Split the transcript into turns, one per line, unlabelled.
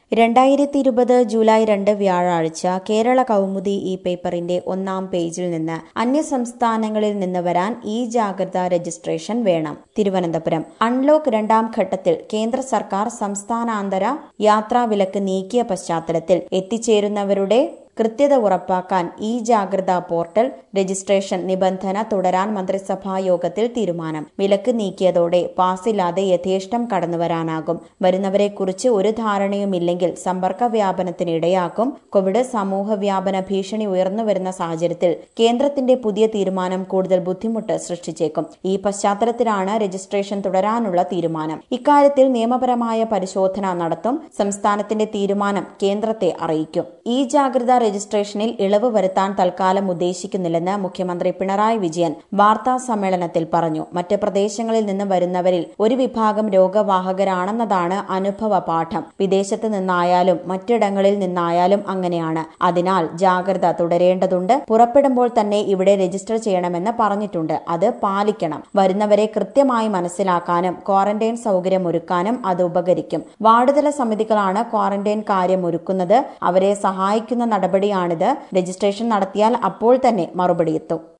രണ്ടായിരത്തി ഇരുപത് ജൂലൈ രണ്ട് വ്യാഴാഴ്ച കേരള കൗമുദി ഈ പേപ്പറിന്റെ ഒന്നാം പേജിൽ നിന്ന് അന്യസംസ്ഥാനങ്ങളിൽ നിന്ന് വരാൻ ഈ ജാഗ്രതാ രജിസ്ട്രേഷൻ വേണം തിരുവനന്തപുരം അൺലോക്ക് രണ്ടാം ഘട്ടത്തിൽ കേന്ദ്ര സർക്കാർ സംസ്ഥാനാന്തര യാത്രാവിലക്ക് നീക്കിയ പശ്ചാത്തലത്തിൽ എത്തിച്ചേരുന്നവരുടെ കൃത്യത ഉറപ്പാക്കാൻ ഈ ജാഗ്രതാ പോർട്ടൽ രജിസ്ട്രേഷൻ നിബന്ധന തുടരാൻ മന്ത്രിസഭാ യോഗത്തിൽ തീരുമാനം വിലക്ക് നീക്കിയതോടെ പാസില്ലാതെ യഥേഷ്ടം കടന്നുവരാനാകും വരുന്നവരെക്കുറിച്ച് ഒരു ധാരണയുമില്ലെങ്കിൽ സമ്പർക്ക വ്യാപനത്തിന് ഇടയാക്കും കോവിഡ് സമൂഹ വ്യാപന ഭീഷണി ഉയർന്നുവരുന്ന സാഹചര്യത്തിൽ കേന്ദ്രത്തിന്റെ പുതിയ തീരുമാനം കൂടുതൽ ബുദ്ധിമുട്ട് സൃഷ്ടിച്ചേക്കും ഈ പശ്ചാത്തലത്തിലാണ് രജിസ്ട്രേഷൻ തുടരാനുള്ള തീരുമാനം ഇക്കാര്യത്തിൽ നിയമപരമായ പരിശോധന നടത്തും സംസ്ഥാനത്തിന്റെ തീരുമാനം കേന്ദ്രത്തെ അറിയിക്കും ഈ ജാഗ്രത രജിസ്ട്രേഷനിൽ ഇളവ് വരുത്താൻ തൽക്കാലം ഉദ്ദേശിക്കുന്നില്ലെന്ന് മുഖ്യമന്ത്രി പിണറായി വിജയൻ വാർത്താ സമ്മേളനത്തിൽ പറഞ്ഞു മറ്റ് പ്രദേശങ്ങളിൽ നിന്ന് വരുന്നവരിൽ ഒരു വിഭാഗം രോഗവാഹകരാണെന്നതാണ് അനുഭവ പാഠം വിദേശത്ത് നിന്നായാലും മറ്റിടങ്ങളിൽ നിന്നായാലും അങ്ങനെയാണ് അതിനാൽ ജാഗ്രത തുടരേണ്ടതുണ്ട് പുറപ്പെടുമ്പോൾ തന്നെ ഇവിടെ രജിസ്റ്റർ ചെയ്യണമെന്ന് പറഞ്ഞിട്ടുണ്ട് അത് പാലിക്കണം വരുന്നവരെ കൃത്യമായി മനസ്സിലാക്കാനും ക്വാറന്റൈൻ സൗകര്യം ഒരുക്കാനും അത് ഉപകരിക്കും വാർഡുതല സമിതികളാണ് ക്വാറന്റൈൻ കാര്യം ഒരുക്കുന്നത് അവരെ സഹായിക്കുന്ന നടപടിയാണിത് രജിസ്ട്രേഷൻ നടത്തിയാൽ അപ്പോൾ തന്നെ മറുപടിയെത്തും